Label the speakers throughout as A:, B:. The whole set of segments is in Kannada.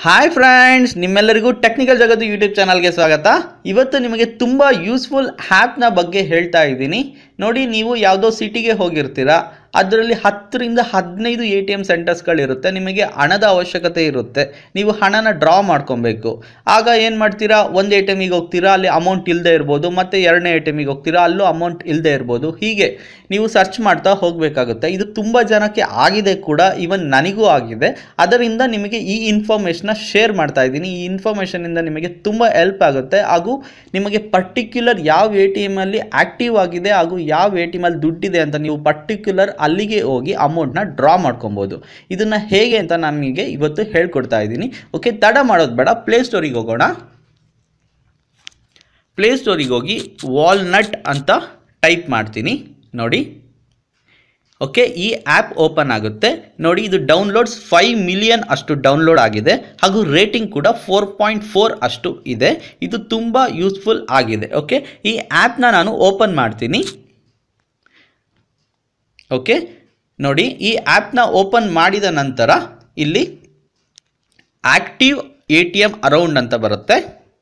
A: ಹಾಯ್ ಫ್ರೆಂಡ್ಸ್ ನಿಮ್ಮೆಲ್ಲರಿಗೂ ಟೆಕ್ನಿಕಲ್ ಜಗತ್ತು ಯೂಟ್ಯೂಬ್ ಚಾನಲ್ಗೆ ಸ್ವಾಗತ ಇವತ್ತು ನಿಮಗೆ ತುಂಬ ಯೂಸ್ಫುಲ್ ಆ್ಯಪ್ನ ಬಗ್ಗೆ ಹೇಳ್ತಾ ಇದ್ದೀನಿ ನೋಡಿ ನೀವು ಯಾವುದೋ ಸಿಟಿಗೆ ಹೋಗಿರ್ತೀರಾ ಅದರಲ್ಲಿ ಹತ್ತರಿಂದ ಹದಿನೈದು ಎ ಟಿ ಎಮ್ ಸೆಂಟರ್ಸ್ಗಳಿರುತ್ತೆ ನಿಮಗೆ ಹಣದ ಅವಶ್ಯಕತೆ ಇರುತ್ತೆ ನೀವು ಹಣನ ಡ್ರಾ ಮಾಡ್ಕೊಬೇಕು ಆಗ ಏನು ಮಾಡ್ತೀರಾ ಒಂದು ಎ ಟಿ ಎಮಿಗೆ ಹೋಗ್ತೀರಾ ಅಲ್ಲಿ ಅಮೌಂಟ್ ಇಲ್ಲದೆ ಇರ್ಬೋದು ಮತ್ತು ಎರಡನೇ ಎ ಟಿ ಎಮಿಗೆ ಹೋಗ್ತೀರಾ ಅಲ್ಲೂ ಅಮೌಂಟ್ ಇಲ್ಲದೆ ಇರ್ಬೋದು ಹೀಗೆ ನೀವು ಸರ್ಚ್ ಮಾಡ್ತಾ ಹೋಗಬೇಕಾಗುತ್ತೆ ಇದು ತುಂಬ ಜನಕ್ಕೆ ಆಗಿದೆ ಕೂಡ ಈವನ್ ನನಗೂ ಆಗಿದೆ ಅದರಿಂದ ನಿಮಗೆ ಈ ಇನ್ಫಾರ್ಮೇಷನ್ನ ಶೇರ್ ಮಾಡ್ತಾ ಇದ್ದೀನಿ ಈ ಇನ್ಫಾರ್ಮೇಷನಿಂದ ನಿಮಗೆ ತುಂಬ ಹೆಲ್ಪ್ ಆಗುತ್ತೆ ಹಾಗೂ ನಿಮಗೆ ಪರ್ಟಿಕ್ಯುಲರ್ ಯಾವ ಎ ಟಿ ಎಮಲ್ಲಿ ಆ್ಯಕ್ಟಿವ್ ಆಗಿದೆ ಹಾಗೂ ಯಾವ ಎ ಟಿ ಎಮಲ್ಲಿ ದುಡ್ಡಿದೆ ಅಂತ ನೀವು ಪರ್ಟಿಕ್ಯುಲರ್ ಅಲ್ಲಿಗೆ ಹೋಗಿ ಅಮೌಂಟ್ನ ಡ್ರಾ ಮಾಡ್ಕೊಬೋದು ಇದನ್ನು ಹೇಗೆ ಅಂತ ನಮಗೆ ಇವತ್ತು ಹೇಳ್ಕೊಡ್ತಾ ಇದ್ದೀನಿ ಓಕೆ ತಡ ಮಾಡೋದು ಬೇಡ ಪ್ಲೇಸ್ಟೋರಿಗೆ ಹೋಗೋಣ ಪ್ಲೇಸ್ಟೋರಿಗೆ ಹೋಗಿ ವಾಲ್ನಟ್ ಅಂತ ಟೈಪ್ ಮಾಡ್ತೀನಿ ನೋಡಿ ಓಕೆ ಈ ಆ್ಯಪ್ ಓಪನ್ ಆಗುತ್ತೆ ನೋಡಿ ಇದು ಡೌನ್ಲೋಡ್ಸ್ ಫೈವ್ ಮಿಲಿಯನ್ ಅಷ್ಟು ಡೌನ್ಲೋಡ್ ಆಗಿದೆ ಹಾಗೂ ರೇಟಿಂಗ್ ಕೂಡ ಫೋರ್ ಪಾಯಿಂಟ್ ಫೋರ್ ಅಷ್ಟು ಇದೆ ಇದು ತುಂಬ ಯೂಸ್ಫುಲ್ ಆಗಿದೆ ಓಕೆ ಈ ಆ್ಯಪ್ನ ನಾನು ಓಪನ್ ಮಾಡ್ತೀನಿ ಓಕೆ ನೋಡಿ ಈ ಆ್ಯಪ್ನ ಓಪನ್ ಮಾಡಿದ ನಂತರ ಇಲ್ಲಿ active A T M around ಅಂತ ಬರುತ್ತೆ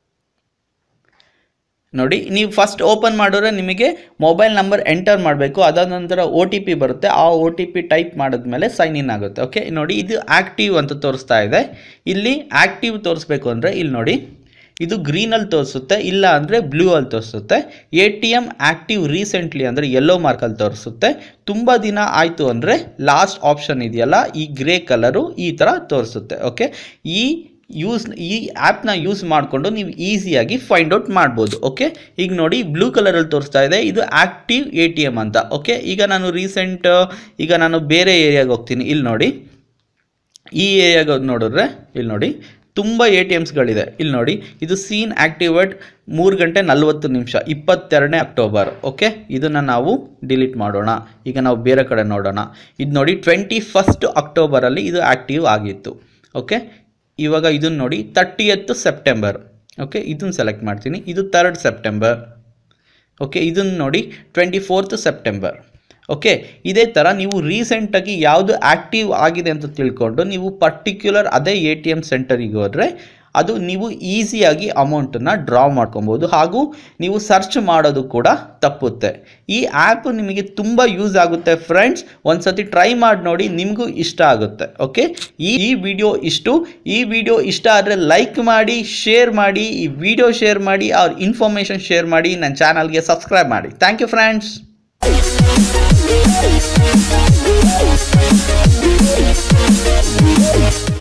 A: ನೋಡಿ ನೀವು ಫಸ್ಟ್ ಓಪನ್ ಮಾಡಿದ್ರೆ ನಿಮಗೆ ಮೊಬೈಲ್ ನಂಬರ್ ಎಂಟರ್ ಮಾಡಬೇಕು ಅದಾದ ನಂತರ ಒ ಟಿ ಪಿ ಬರುತ್ತೆ ಆ ಒ ಟಿ ಪಿ ಟೈಪ್ ಮಾಡಿದ್ಮೇಲೆ ಸೈನ್ ಇನ್ ಆಗುತ್ತೆ ಓಕೆ ನೋಡಿ ಇದು ಆ್ಯಕ್ಟಿವ್ ಅಂತ ತೋರಿಸ್ತಾ ಇದೆ ಇಲ್ಲಿ ಆ್ಯಕ್ಟಿವ್ ತೋರಿಸ್ಬೇಕು ಅಂದರೆ ಇಲ್ಲಿ ನೋಡಿ ಇದು ಗ್ರೀನಲ್ಲಿ ತೋರಿಸುತ್ತೆ ಇಲ್ಲ ಅಂದರೆ ಬ್ಲೂ ಅಲ್ಲಿ ತೋರಿಸುತ್ತೆ A T M active recently ಅಂದರೆ ಯೆಲ್ಲೋ ಮಾರ್ಕಲ್ಲಿ ತೋರಿಸುತ್ತೆ ತುಂಬ ದಿನ ಆಯಿತು ಅಂದರೆ ಲಾಸ್ಟ್ ಆಪ್ಷನ್ ಇದೆಯಲ್ಲ ಈ ಗ್ರೇ ಕಲರು ಈ ಥರ ತೋರಿಸುತ್ತೆ ಓಕೆ ಈ ಯೂಸ್ ಈ ಆ್ಯಪ್ನ ಯೂಸ್ ಮಾಡಿಕೊಂಡು ನೀವು ಈಸಿಯಾಗಿ ಫೈಂಡ್ ಔಟ್ ಮಾಡ್ಬೋದು ಓಕೆ ಈಗ ನೋಡಿ ಬ್ಲೂ ಕಲರಲ್ಲಿ ತೋರಿಸ್ತಾ ಇದೆ ಇದು ಆ್ಯಕ್ಟಿವ್ ಎ ಟಿ ಎಮ್ ಅಂತ ಓಕೆ ಈಗ ನಾನು ರೀಸೆಂಟ್ ಈಗ ನಾನು ಬೇರೆ ಏರಿಯಾಗೆ ಹೋಗ್ತೀನಿ ಇಲ್ಲಿ ನೋಡಿ ಈ ಏರಿಯಾಗೆ ನೋಡಿದ್ರೆ ಇಲ್ಲಿ ನೋಡಿ ತುಂಬ ಎ ಟಿ ಎಮ್ಸ್ಗಳಿದೆ ಇಲ್ಲಿ ನೋಡಿ ಇದು ಸೀನ್ ಆ್ಯಕ್ಟಿವೇಟ್ ಮೂರು ಗಂಟೆ ನಲ್ವತ್ತು ನಿಮಿಷ ಇಪ್ಪತ್ತೆರಡನೇ ಅಕ್ಟೋಬರ್ ಓಕೆ ಇದನ್ನು ನಾವು ಡಿಲೀಟ್ ಮಾಡೋಣ ಈಗ ನಾವು ಬೇರೆ ಕಡೆ ನೋಡೋಣ ಇದು ನೋಡಿ ಟ್ವೆಂಟಿ ಫಸ್ಟ್ ಅಕ್ಟೋಬರಲ್ಲಿ ಇದು ಆ್ಯಕ್ಟಿವ್ ಆಗಿತ್ತು ಓಕೆ ಇವಾಗ ಇದನ್ನು ನೋಡಿ ತರ್ಟಿಯತ್ತು ಸೆಪ್ಟೆಂಬರ್ ಓಕೆ ಇದನ್ನು ಸೆಲೆಕ್ಟ್ ಮಾಡ್ತೀನಿ ಇದು ತರ್ಡ್ ಸೆಪ್ಟೆಂಬರ್ ಓಕೆ ಇದನ್ನು ನೋಡಿ ಟ್ವೆಂಟಿ ಫೋರ್ತ್ ಸೆಪ್ಟೆಂಬರ್ ಓಕೆ ಇದೇ ಥರ ನೀವು ರೀಸೆಂಟಾಗಿ ಯಾವುದು ಆ್ಯಕ್ಟಿವ್ ಆಗಿದೆ ಅಂತ ತಿಳ್ಕೊಂಡು ನೀವು ಪರ್ಟಿಕ್ಯುಲರ್ ಅದೇ ಎ ಟಿ ಎಮ್ ಸೆಂಟರಿಗೆ ಹೋದರೆ ಅದು ನೀವು ಈಸಿಯಾಗಿ ಅಮೌಂಟನ್ನು ಡ್ರಾ ಮಾಡ್ಕೊಬೋದು ಹಾಗೂ ನೀವು ಸರ್ಚ್ ಮಾಡೋದು ಕೂಡ ತಪ್ಪುತ್ತೆ ಈ ಆ್ಯಪ್ ನಿಮಗೆ ತುಂಬ ಯೂಸ್ ಆಗುತ್ತೆ ಫ್ರೆಂಡ್ಸ್ ಒಂದ್ಸತಿ ಟ್ರೈ ಮಾಡಿ ನೋಡಿ ನಿಮಗೂ ಇಷ್ಟ ಆಗುತ್ತೆ ಓಕೆ ಈ ಈ ವಿಡಿಯೋ ಇಷ್ಟು ಈ ವಿಡಿಯೋ ಇಷ್ಟ ಆದರೆ ಲೈಕ್ ಮಾಡಿ ಶೇರ್ ಮಾಡಿ ಈ ವಿಡಿಯೋ ಶೇರ್ ಮಾಡಿ ಅವ್ರ ಇನ್ಫಾರ್ಮೇಷನ್ ಶೇರ್ ಮಾಡಿ ನನ್ನ ಚಾನಲ್ಗೆ ಸಬ್ಸ್ಕ್ರೈಬ್ ಮಾಡಿ ಥ್ಯಾಂಕ್ ಯು ಫ್ರೆಂಡ್ಸ್